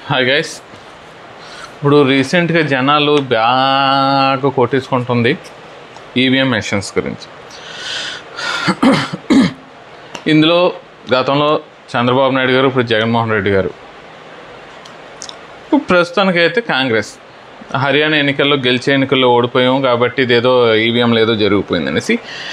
Hi guys ఇప్పుడు రీసెంట్గా జనాలు బాగా కొట్టేసుకుంటుంది ఈవీఎం మెషిన్స్ గురించి ఇందులో గతంలో చంద్రబాబు నాయుడు గారు ఇప్పుడు జగన్మోహన్ రెడ్డి గారు ఇప్పుడు ప్రస్తుతానికైతే కాంగ్రెస్ హర్యానా ఎన్నికల్లో గెలిచే ఎన్నికల్లో ఓడిపోయాం కాబట్టి ఇదేదో ఈవీఎంలో ఏదో జరిగిపోయింది అనేసి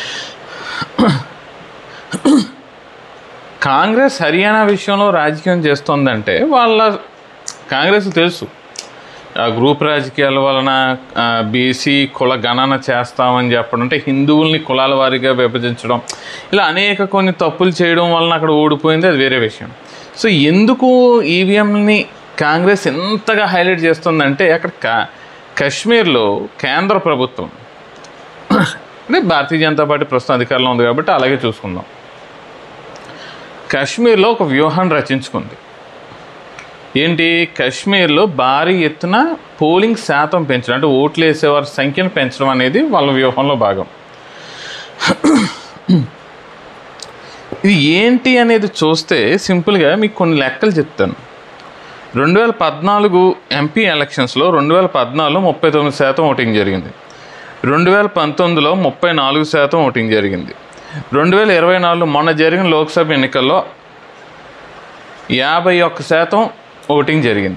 కాంగ్రెస్ హర్యానా విషయంలో రాజకీయం చేస్తుందంటే వాళ్ళ కాంగ్రెస్ తెలుసు ఆ గ్రూప్ రాజకీయాల వలన బీసీ కుల గణన చేస్తామని చెప్పడం అంటే హిందువుల్ని కులాల వారీగా విభజించడం ఇలా అనేక కొన్ని తప్పులు చేయడం వలన అక్కడ ఓడిపోయింది అది వేరే విషయం సో ఎందుకు ఈవీఎంని కాంగ్రెస్ ఎంతగా హైలైట్ చేస్తుందంటే అక్కడ కా కశ్మీర్లో కేంద్ర ప్రభుత్వం అంటే భారతీయ జనతా పార్టీ ప్రస్తుతం అధికారంలో ఉంది కాబట్టి అలాగే చూసుకుందాం కాశ్మీర్లో ఒక వ్యూహాన్ని రచించుకుంది ఏంటి కాశ్మీర్లో భారీ ఎత్తున పోలింగ్ శాతం పెంచడం అంటే ఓట్లు వేసేవారి సంఖ్యను పెంచడం అనేది వాళ్ళ వ్యూహంలో భాగం ఇది ఏంటి అనేది చూస్తే సింపుల్గా మీకు కొన్ని లెక్కలు చెప్తాను రెండు వేల పద్నాలుగు ఎంపీ ఎలక్షన్స్లో రెండు వేల పద్నాలుగులో ముప్పై తొమ్మిది శాతం ఓటింగ్ జరిగింది రెండు వేల పంతొమ్మిదిలో ముప్పై నాలుగు శాతం ఓటింగ్ జరిగింది రెండు వేల ఇరవై నాలుగు మొన్న జరిగిన లోక్సభ ఎన్నికల్లో యాభై ఒక్క శాతం ఓటింగ్ జరిగింది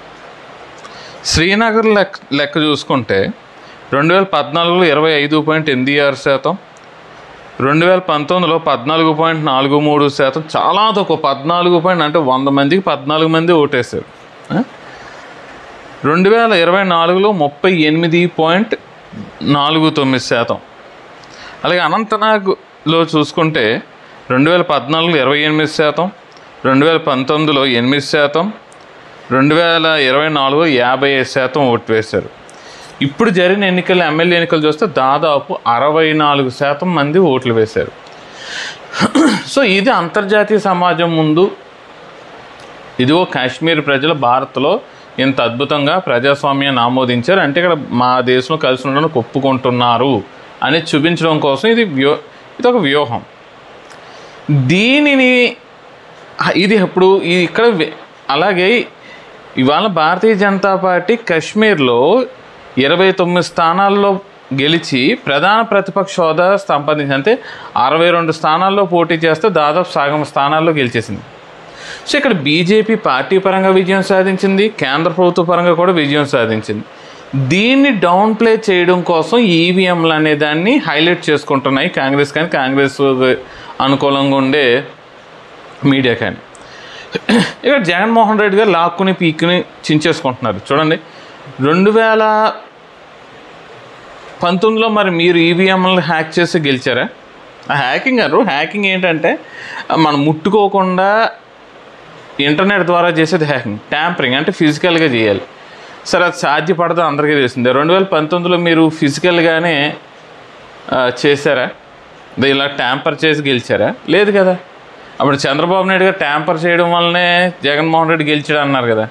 శ్రీనగర్ లెక్క లెక్క చూసుకుంటే రెండు వేల పద్నాలుగులో ఇరవై ఐదు పాయింట్ ఎనిమిది ఆరు శాతం రెండు వేల పంతొమ్మిదిలో పద్నాలుగు పాయింట్ నాలుగు మూడు శాతం చాలా తక్కువ పద్నాలుగు పాయింట్ అంటే వంద మందికి పద్నాలుగు మంది ఓటేశారు ఆ? రెండు వేల ఇరవై నాలుగులో ముప్పై ఎనిమిది పాయింట్ నాలుగు తొమ్మిది శాతం అలాగే అనంతనాగ్లో చూసుకుంటే రెండు వేల పద్నాలుగులో ఇరవై ఎనిమిది శాతం రెండు వేల పంతొమ్మిదిలో ఎనిమిది శాతం రెండు వేల ఇరవై నాలుగులో యాభై ఐదు శాతం ఓటు వేశారు ఇప్పుడు జరిగిన ఎన్నికలు ఎమ్మెల్యే ఎన్నికలు చూస్తే దాదాపు అరవై నాలుగు శాతం మంది ఓట్లు వేశారు సో ఇది అంతర్జాతీయ సమాజం ముందు ఇదిగో కాశ్మీర్ ప్రజలు భారత్లో ఇంత అద్భుతంగా ప్రజాస్వామ్యాన్ని ఆమోదించారు అంటే ఇక్కడ మా దేశంలో కలిసి ఉండడానికి ఒప్పుకుంటున్నారు అని చూపించడం కోసం ఇది వ్యూ ఇది ఒక వ్యూహం దీనిని ఇది ఇప్పుడు ఇది ఇక్కడ వి- అలాగే ఇవాళ భారతీయ జనతా పార్టీ కశ్మీర్లో ఇరవై తొమ్మిది స్థానాల్లో గెలిచి ప్రధాన ప్రతిపక్ష హోదా సంపాదించి అంటే అరవై రెండు స్థానాల్లో పోటీ చేస్తే దాదాపు సగం స్థానాల్లో గెలిచేసింది సో ఇక్కడ బీజేపీ పార్టీ పరంగా విజయం సాధించింది కేంద్ర ప్రభుత్వ పరంగా కూడా విజయం సాధించింది దీన్ని డౌన్ ప్లే చేయడం కోసం ఈవీఎంలు అనే దాన్ని హైలైట్ చేసుకుంటున్నాయి కాంగ్రెస్ కానీ కాంగ్రెస్ అనుకూలంగా ఉండే మీడియా కానీ ఇక్కడ జగన్మోహన్ రెడ్డి గారు లాక్కుని పీక్కుని చించేసుకుంటున్నారు చూడండి రెండు వేల పంతొమ్మిదిలో మరి మీరు ఈవీఎంలు హ్యాక్ చేసి గెలిచారా ఆ హ్యాకింగ్ గారు హ్యాకింగ్ ఏంటంటే మనం ముట్టుకోకుండా ఇంటర్నెట్ ద్వారా చేసేది హ్యాకింగ్ ట్యాంపరింగ్ అంటే ఫిజికల్గా చేయాలి సరే అది సాధ్యపడదు అందరికీ తెలిసిందే రెండు వేల పంతొమ్మిదిలో మీరు ఫిజికల్గానే ఆ, చేశారా అదే ఇలా ట్యాంపర్ చేసి గెలిచారా లేదు కదా అప్పుడు చంద్రబాబు నాయుడు గారు ట్యాంపర్ చేయడం వల్లనే జగన్మోహన్ రెడ్డి గెలిచాడు అన్నారు కదా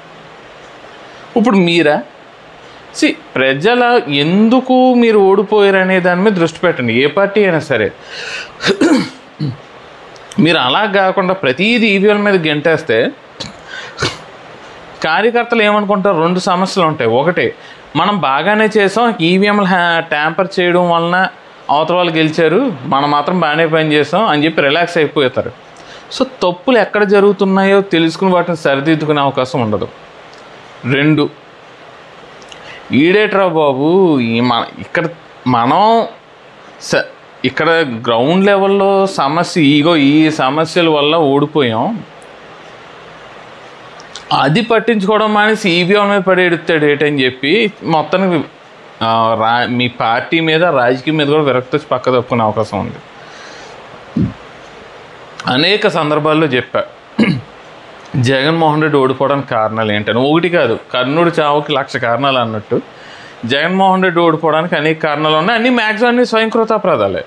ఇప్పుడు మీరా సి ప్రజల ఎందుకు మీరు ఓడిపోయారు అనే దాని మీద దృష్టి పెట్టండి ఏ పార్టీ అయినా సరే మీరు అలా కాకుండా ప్రతిదీ ఈవీఎల్ మీద గెంటేస్తే కార్యకర్తలు ఏమనుకుంటారు రెండు సమస్యలు ఉంటాయి ఒకటి మనం బాగానే చేసాం ఈవీఎంలు ట్యాంపర్ చేయడం వలన అవతల వాళ్ళు గెలిచారు మనం మాత్రం బాగానే పని చేసాం అని చెప్పి రిలాక్స్ అయిపోతారు సో తప్పులు ఎక్కడ జరుగుతున్నాయో తెలుసుకుని వాటిని సరిదిద్దుకునే అవకాశం ఉండదు రెండు ఈడేట్రా బాబు ఈ మన ఇక్కడ మనం స ఇక్కడ గ్రౌండ్ లెవెల్లో సమస్య ఈగో ఈ సమస్యల వల్ల ఓడిపోయాం అది పట్టించుకోవడం మానేసి ఈవీఎం మీద పడి ఎడుతాడు ఏంటని చెప్పి మొత్తానికి ఆ, రా మీ పార్టీ మీద రాజకీయం మీద కూడా విరక్తి వచ్చి పక్క తప్పుకునే అవకాశం ఉంది అనేక సందర్భాల్లో చెప్పా జగన్మోహన్ రెడ్డి ఓడిపోవడానికి కారణాలు ఏంటని ఒకటి కాదు కర్ణుడి చావుకి లక్ష కారణాలు అన్నట్టు జగన్మోహన్ రెడ్డి ఓడిపోవడానికి అనేక కారణాలు ఉన్నాయి అన్ని మ్యాక్సిమం అన్ని స్వయంకృత అపరాధాలే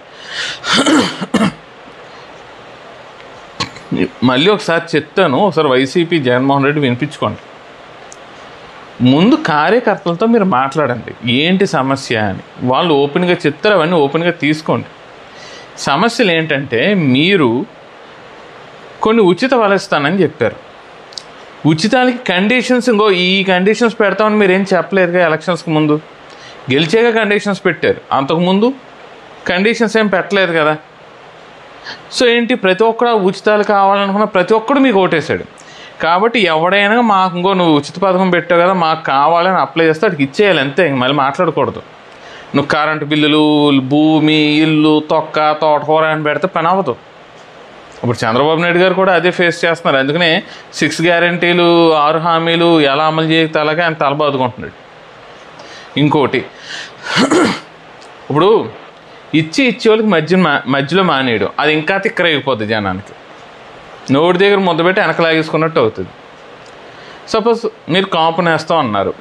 మళ్ళీ ఒకసారి చెప్తాను ఒకసారి వైసీపీ జగన్మోహన్ రెడ్డి వినిపించుకోండి ముందు కార్యకర్తలతో మీరు మాట్లాడండి ఏంటి సమస్య అని వాళ్ళు ఓపెన్గా చెప్తారు అవన్నీ ఓపెన్గా తీసుకోండి సమస్యలు ఏంటంటే మీరు కొన్ని ఉచిత వలస్తానని చెప్పారు ఉచితాలకి కండిషన్స్ ఇంకో ఈ కండిషన్స్ పెడతామని మీరు ఏం చెప్పలేదుగా ఎలక్షన్స్కి ముందు గెలిచేగా కండిషన్స్ పెట్టారు అంతకుముందు కండిషన్స్ ఏం పెట్టలేదు కదా సో ఏంటి ప్రతి ఒక్కడు ఉచితాలు కావాలనుకున్న ప్రతి ఒక్కడు మీకు ఓటేశాడు కాబట్టి ఎవడైనా మాకు ఇంకో నువ్వు ఉచిత పథకం పెట్టావు కదా మాకు కావాలని అప్లై చేస్తే వాడికి ఇచ్చేయాలి అంతే ఇంక మళ్ళీ మాట్లాడకూడదు నువ్వు కరెంటు బిల్లులు భూమి ఇల్లు తొక్క తోటకూర అని పెడితే పని అవ్వదు ఇప్పుడు చంద్రబాబు నాయుడు గారు కూడా అదే ఫేస్ చేస్తున్నారు అందుకనే సిక్స్ గ్యారంటీలు ఆరు హామీలు ఎలా అమలు చేయగలగా ఆయన తలబాదుకుంటున్నాడు ఇంకోటి ఇప్పుడు ఇచ్చి ఇచ్చే వాళ్ళకి మధ్య మా- మధ్యలో మానేయడం అది ఇంకా తిక్కరైపోద్ది జనానికి నోటి దగ్గర ముద్ద పెట్టి వెనక లాగేసుకున్నట్టు అవుతుంది సపోజ్ మీరు కాపు నేస్తాం అన్నారు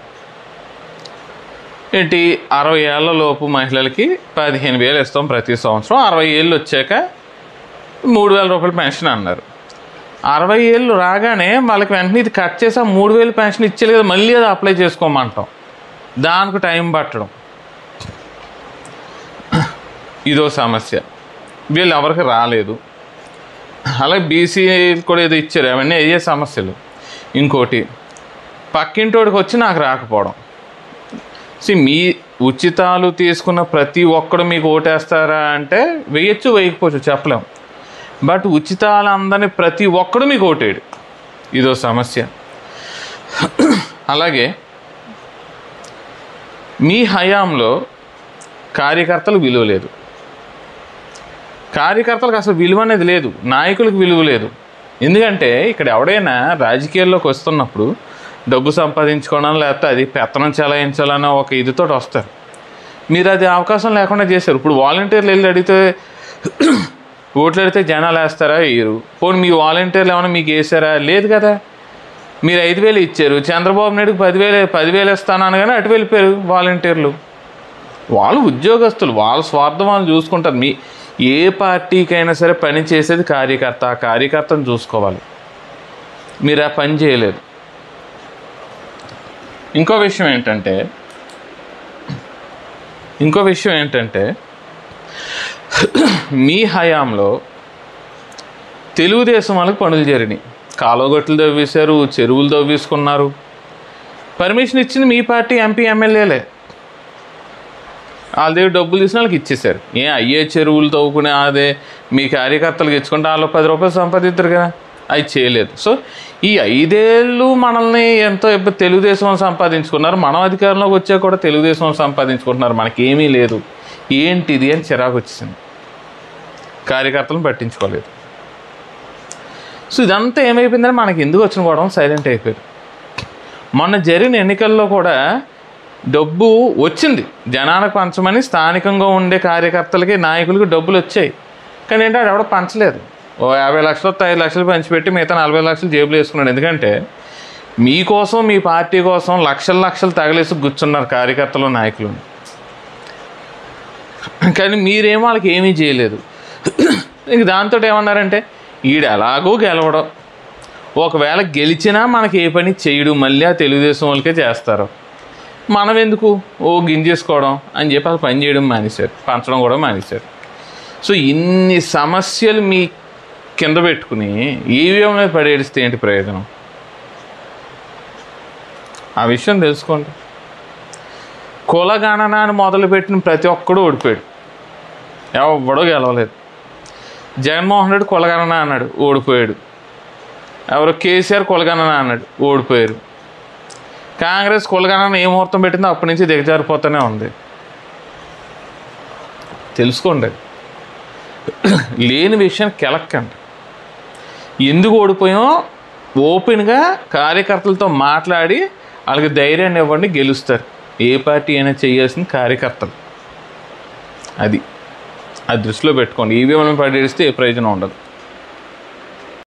ఏంటి అరవై ఏళ్ళ లోపు మహిళలకి పదిహేను వేలు ఇస్తాం ప్రతి సంవత్సరం అరవై ఏళ్ళు వచ్చాక మూడు వేల రూపాయల పెన్షన్ అన్నారు అరవై ఏళ్ళు రాగానే వాళ్ళకి వెంటనే ఇది కట్ చేసి ఆ మూడు వేలు పెన్షన్ ఇచ్చేది కదా మళ్ళీ అది అప్లై చేసుకోమంటాం దానికి టైం పట్టడం ఇదో సమస్య వీళ్ళు ఎవరికి రాలేదు అలాగే బీసీ కూడా ఏదో ఇచ్చారు అవన్నీ అయ్యే సమస్యలు ఇంకోటి పక్కింటోడికి వచ్చి నాకు రాకపోవడం సి మీ ఉచితాలు తీసుకున్న ప్రతి ఒక్కడు మీకు ఓటేస్తారా అంటే వేయచ్చు వేయకపోవచ్చు చెప్పలేం బట్ ఉచితాలు అందని ప్రతి ఒక్కడు మీకు ఓటేడు ఇదో సమస్య అలాగే మీ హయాంలో కార్యకర్తలు విలువ లేదు కార్యకర్తలకు అసలు విలువ అనేది లేదు నాయకులకు విలువ లేదు ఎందుకంటే ఇక్కడ ఎవడైనా రాజకీయాల్లోకి వస్తున్నప్పుడు డబ్బు సంపాదించుకోవడం లేకపోతే అది పెత్తనం చెలాయించాలన్న ఒక ఇదితో వస్తారు మీరు అది అవకాశం లేకుండా చేశారు ఇప్పుడు వాలంటీర్లు వెళ్ళి అడిగితే ఓట్లు అడిగితే జనాలు వేస్తారా వేయరు పోనీ మీ వాలంటీర్లు ఏమైనా మీకు వేసారా లేదు కదా మీరు ఐదు వేలు ఇచ్చారు చంద్రబాబు నాయుడుకి పదివేలు పదివేలు ఇస్తాను అనగానే అటు వెళ్ళిపోయారు వాలంటీర్లు వాళ్ళు ఉద్యోగస్తులు వాళ్ళ స్వార్థం వాళ్ళు చూసుకుంటారు మీ ఏ పార్టీకైనా సరే పని చేసేది కార్యకర్త ఆ కార్యకర్తను చూసుకోవాలి మీరు ఆ పని చేయలేదు ఇంకో విషయం ఏంటంటే ఇంకో విషయం ఏంటంటే మీ హయాంలో తెలుగుదేశం వాళ్ళకి పనులు జరిగినాయి కాలువగట్లు తవ్వేశారు చెరువులు తవ్వేసుకున్నారు పర్మిషన్ ఇచ్చింది మీ పార్టీ ఎంపీ ఎమ్మెల్యేలే వాళ్ళ దగ్గర డబ్బులు తీసిన వాళ్ళకి ఇచ్చేశారు ఏ అయ్యే చెరువులు తవ్వుకునే అదే మీ కార్యకర్తలకు ఇచ్చుకుంటే వాళ్ళు పది రూపాయలు సంపాదిస్తారు కదా అవి చేయలేదు సో ఈ ఐదేళ్ళు మనల్ని ఎంతో ఇబ్బ- తెలుగుదేశం వాళ్ళు సంపాదించుకున్నారు మనం అధికారంలోకి వచ్చా కూడా తెలుగుదేశం వాళ్ళు సంపాదించుకుంటున్నారు మనకేమీ లేదు ఏంటిది అని చిరాకు వచ్చింది కార్యకర్తలను పట్టించుకోలేదు సో ఇదంతా ఏమైపోయిందని మనకి ఎందుకు వచ్చిన కూడా సైలెంట్ అయిపోయారు మొన్న జరిగిన ఎన్నికల్లో కూడా డబ్బు వచ్చింది జనాలకు పంచమని స్థానికంగా ఉండే కార్యకర్తలకి నాయకులకి డబ్బులు వచ్చాయి కానీ ఏంటంటే ఎవడో పంచలేదు ఓ యాభై లక్షలు వస్తే ఐదు లక్షలు పంచిపెట్టి మిగతా నలభై లక్షలు జేబులు వేసుకున్నాడు ఎందుకంటే మీకోసం మీ పార్టీ కోసం లక్షల లక్షలు తగిలేసి కూర్చున్నారు కార్యకర్తలు నాయకులు కానీ మీరేమో వాళ్ళకి ఏమీ చేయలేదు ఇంక దాంతో ఏమన్నారంటే ఈడు ఎలాగో గెలవడం ఒకవేళ గెలిచినా మనకి ఏ పని చేయడు మళ్ళీ ఆ తెలుగుదేశం వాళ్ళకే చేస్తారు మనం ఎందుకు ఓ గింజేసుకోవడం అని చెప్పి అసలు పని చేయడం మానేశారు పంచడం కూడా మానేశారు సో ఇన్ని సమస్యలు మీ కింద పెట్టుకుని ఈవీఎం మీద పడేడిస్తే ఏంటి ప్రయోజనం ఆ విషయం తెలుసుకోండి కులగణన అని మొదలుపెట్టిన ప్రతి ఒక్కడు ఓడిపోయాడు ఎవడో గెలవలేదు జగన్మోహన్ రెడ్డి కులగణన అన్నాడు ఓడిపోయాడు ఎవరు కేసీఆర్ కులగణన అన్నాడు ఓడిపోయారు కాంగ్రెస్ కులగణన ఏ ముహూర్తం పెట్టిందో అప్పటి నుంచి దిగజారిపోతూనే ఉంది తెలుసుకోండి లేని విషయం కెలక్కండి ఎందుకు ఓడిపోయాం ఓపెన్గా కార్యకర్తలతో మాట్లాడి వాళ్ళకి ధైర్యాన్ని ఇవ్వండి గెలుస్తారు ఏ పార్టీ అయినా చేయాల్సిన కార్యకర్తలు అది అది దృష్టిలో పెట్టుకోండి ఈవీఎంలను పడేస్తే ఏ ప్రయోజనం ఉండదు